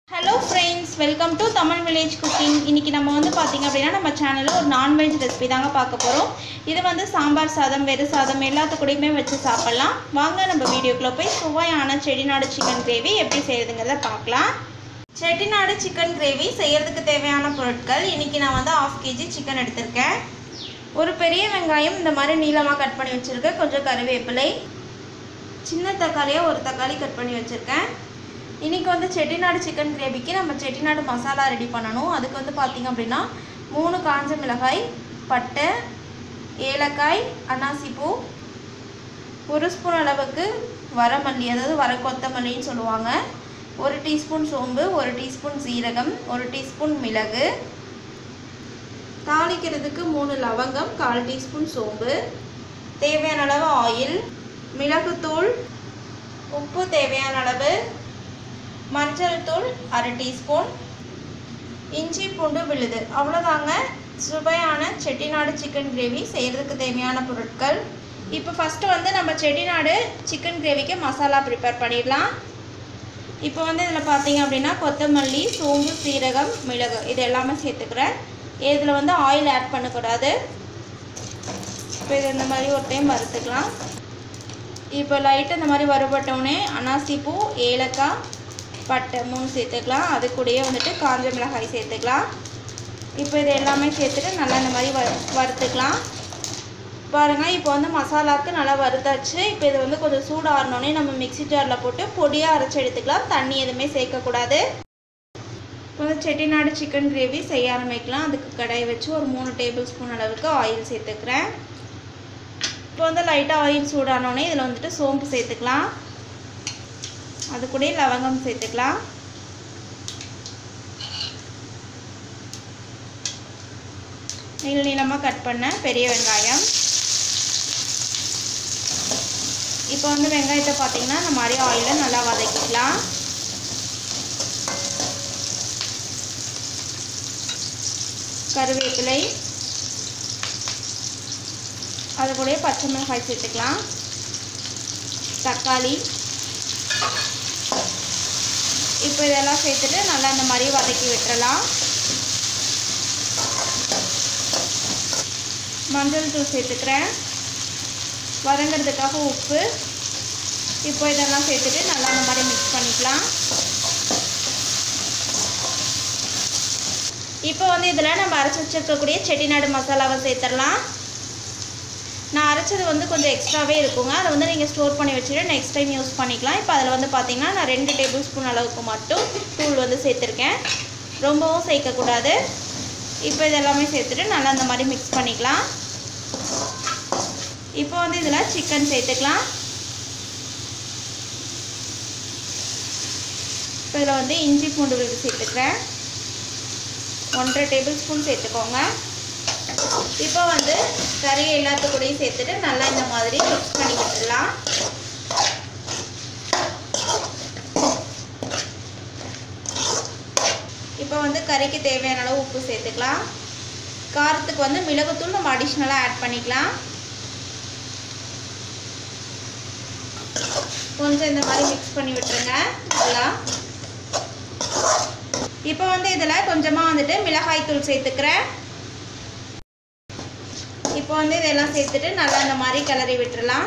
hello friends welcome to Tamil village cooking இன்றைக்கி நம்ம வந்து பார்த்திங்க அப்படின்னா நம்ம சேனலில் ஒரு நான்வெஜ் ரெசிபி தாங்க பார்க்க போகிறோம் இது வந்து சாம்பார் சாதம் வெறு சாதம் எல்லாத்துக்கூடயுமே வச்சு சாப்பிட்லாம் வாங்க நம்ம வீடியோக்குள்ளே போய் சுவையான செடிநாடு சிக்கன் கிரேவி எப்படி செய்கிறதுங்கிறத பார்க்கலாம் செட்டிநாடு சிக்கன் கிரேவி செய்கிறதுக்கு தேவையான பொருட்கள் இன்றைக்கி நான் வந்து ஆஃப் கேஜி சிக்கன் எடுத்திருக்கேன் ஒரு பெரிய வெங்காயம் இந்த மாதிரி நீளமாக கட் பண்ணி வச்சுருக்கேன் கொஞ்சம் கருவேப்பிலை சின்ன தக்காளியாக ஒரு தக்காளி கட் பண்ணி வச்சுருக்கேன் இன்றைக்கி வந்து செட்டிநாடு சிக்கன் கிரேவிக்கு நம்ம செட்டிநாடு மசாலா ரெடி பண்ணணும் அதுக்கு வந்து பார்த்திங்க அப்படின்னா மூணு காஞ்ச மிளகாய் பட்டை ஏலக்காய் அன்னாசிப்பூ ஒரு ஸ்பூன் அளவுக்கு வரமல்லி அதாவது வர கொத்தமல்லின்னு சொல்லுவாங்க ஒரு டீஸ்பூன் சோம்பு ஒரு டீஸ்பூன் சீரகம் ஒரு டீஸ்பூன் மிளகு தாளிக்கிறதுக்கு மூணு லவங்கம் கால் டீஸ்பூன் சோம்பு தேவையான அளவு ஆயில் மிளகுத்தூள் உப்பு தேவையான அளவு மஞ்சள் தூள் அரை டீஸ்பூன் இஞ்சி பூண்டு விழுது அவ்வளோதாங்க சுவையான செட்டிநாடு சிக்கன் கிரேவி செய்கிறதுக்கு தேவையான பொருட்கள் இப்போ ஃபஸ்ட்டு வந்து நம்ம செட்டிநாடு சிக்கன் கிரேவிக்கு மசாலா ப்ரிப்பேர் பண்ணிடலாம் இப்போ வந்து இதில் பார்த்தீங்க அப்படின்னா கொத்தமல்லி சோம்பு சீரகம் மிளகு இது எல்லாமே சேர்த்துக்கிறேன் இதில் வந்து ஆயில் ஆட் பண்ணக்கூடாது இப்போ இது இந்த மாதிரி ஒரு டைம் வறுத்துக்கலாம் இப்போ லைட்டாக இந்த மாதிரி வறுபட்டவுடனே அனாசிப்பூ ஏலக்காய் பட்டை மூணு சேர்த்துக்கலாம் அது கூடயே வந்துட்டு காஞ்ச மிளகாய் சேர்த்துக்கலாம் இப்போ இது எல்லாமே சேர்த்துட்டு நல்லா இந்த மாதிரி வ வறுத்துக்கலாம் பாருங்கள் இப்போ வந்து மசாலாவுக்கு நல்லா வறுத்தாச்சு இப்போ இது வந்து கொஞ்சம் சூடு ஆறினோடனே நம்ம மிக்ஸி ஜாரில் போட்டு பொடியாக அரைச்சி எடுத்துக்கலாம் தண்ணி எதுவுமே சேர்க்கக்கூடாது இப்போ வந்து செட்டிநாடு சிக்கன் கிரேவி செய்ய ஆரம்பிக்கலாம் அதுக்கு கடாய் வச்சு ஒரு மூணு டேபிள் ஸ்பூன் அளவுக்கு ஆயில் சேர்த்துக்கிறேன் இப்போ வந்து லைட்டாக ஆயில் சூடானோடனே இதில் வந்துட்டு சோம்பு சேர்த்துக்கலாம் அது கூட லவங்கம் சேர்த்துக்கலாம் நீள நீளமாக கட் பண்ண பெரிய வெங்காயம் இப்போ வந்து வெங்காயத்தை பார்த்தீங்கன்னா இந்த மாதிரி ஆயிலில் நல்லா வதக்கிக்கலாம் கருவேப்பிலை அது கூட பச்சை மிளகாய் சேர்த்துக்கலாம் தக்காளி இப்போ இதெல்லாம் சேர்த்துட்டு நல்லா இந்த மாதிரி வதக்கி விட்டுறலாம் மஞ்சள் தூள் சேர்த்துக்கிறேன் வதங்கிறதுக்காக உப்பு இப்போ இதெல்லாம் சேர்த்துட்டு நல்லா இந்த மாதிரி மிக்ஸ் பண்ணிக்கலாம் இப்போ வந்து இதில் நம்ம அரைச்சி வச்சுருக்கக்கூடிய செட்டிநாடு மசாலாவை சேர்த்துடலாம் நான் அரைச்சது வந்து கொஞ்சம் எக்ஸ்ட்ராவே இருக்குங்க அதை வந்து நீங்கள் ஸ்டோர் பண்ணி வச்சுட்டு நெக்ஸ்ட் டைம் யூஸ் பண்ணிக்கலாம் இப்போ அதில் வந்து பார்த்திங்கன்னா நான் ரெண்டு டேபிள் ஸ்பூன் அளவுக்கு மட்டும் தூள் வந்து சேர்த்துருக்கேன் ரொம்பவும் சேர்க்கக்கூடாது இப்போ இதெல்லாமே சேர்த்துட்டு நல்லா இந்த மாதிரி மிக்ஸ் பண்ணிக்கலாம் இப்போ வந்து இதில் சிக்கன் சேர்த்துக்கலாம் இப்போ இதில் வந்து இஞ்சி பூண்டு விழுது சேர்த்துக்கிறேன் ஒன்றரை டேபிள் ஸ்பூன் சேர்த்துக்கோங்க இப்போ வந்து கறியை எல்லாத்துக்கூடையும் சேர்த்துட்டு நல்லா இந்த மாதிரி மிக்ஸ் பண்ணி விட்டுடலாம் இப்போ வந்து கறிக்கு தேவையான அளவு உப்பு சேர்த்துக்கலாம் காரத்துக்கு வந்து மிளகுத்தூள் நம்ம அடிஷ்னலாக ஆட் பண்ணிக்கலாம் கொஞ்சம் இந்த மாதிரி மிக்ஸ் பண்ணி விட்டுருங்க நல்லா இப்போ வந்து இதில் கொஞ்சமாக வந்துட்டு மிளகாய் தூள் சேர்த்துக்கிறேன் இப்போ வந்து இதெல்லாம் சேர்த்துட்டு நல்லா இந்த மாதிரி கிளறி விட்டுறலாம்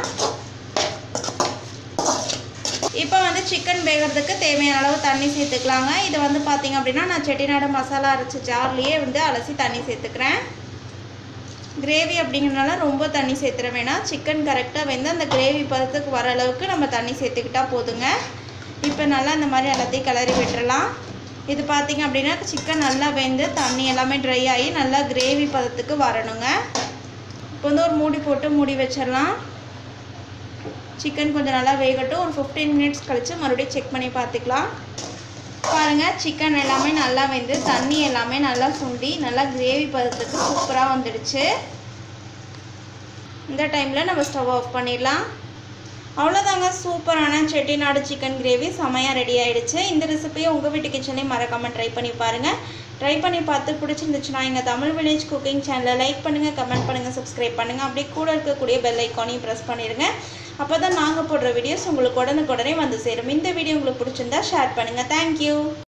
இப்போ வந்து சிக்கன் வேகிறதுக்கு தேவையான அளவு தண்ணி சேர்த்துக்கலாங்க இது வந்து பார்த்திங்க அப்படின்னா நான் செட்டிநாடு மசாலா அரைச்சி ஜார்லேயே வந்து அலசி தண்ணி சேர்த்துக்கிறேன் கிரேவி அப்படிங்கிறனால ரொம்ப தண்ணி சேர்த்துற வேணாம் சிக்கன் கரெக்டாக வெந்து அந்த கிரேவி பதத்துக்கு வர அளவுக்கு நம்ம தண்ணி சேர்த்துக்கிட்டா போதுங்க இப்போ நல்லா இந்த மாதிரி எல்லாத்தையும் கிளறி விட்டுறலாம் இது பார்த்திங்க அப்படின்னா சிக்கன் நல்லா வெந்து தண்ணி எல்லாமே ட்ரை ஆகி நல்லா கிரேவி பதத்துக்கு வரணுங்க இப்போ வந்து ஒரு மூடி போட்டு மூடி வச்சிடலாம் சிக்கன் கொஞ்சம் நல்லா வேகட்டும் ஒரு ஃபிஃப்டீன் மினிட்ஸ் கழித்து மறுபடியும் செக் பண்ணி பார்த்துக்கலாம் பாருங்கள் சிக்கன் எல்லாமே நல்லா வெந்து தண்ணி எல்லாமே நல்லா சுண்டி நல்லா கிரேவி பதத்துக்கு சூப்பராக வந்துடுச்சு இந்த டைமில் நம்ம ஸ்டவ் ஆஃப் பண்ணிடலாம் அவ்வளோதாங்க சூப்பரான செட்டிநாடு சிக்கன் கிரேவி செமையாக ரெடி ஆகிடுச்சு இந்த ரெசிபியை உங்கள் வீட்டு கிச்சன்லேயும் மறக்காமல் ட்ரை பண்ணி பாருங்கள் ட்ரை பண்ணி பார்த்து பிடிச்சிருந்துச்சுன்னா எங்கள் தமிழ் வில்லேஜ் குக்கிங் சேனலை லைக் பண்ணுங்கள் கமெண்ட் பண்ணுங்கள் சப்ஸ்கிரைப் பண்ணுங்கள் அப்படியே கூட இருக்கக்கூடிய பெல் ஐக்கானையும் ப்ரெஸ் பண்ணிடுங்க அப்போ தான் நாங்கள் போடுற வீடியோஸ் உங்களுக்கு உடனுக்குடனே வந்து சேரும் இந்த வீடியோ உங்களுக்கு பிடிச்சிருந்தா ஷேர் பண்ணுங்கள் தேங்க்யூ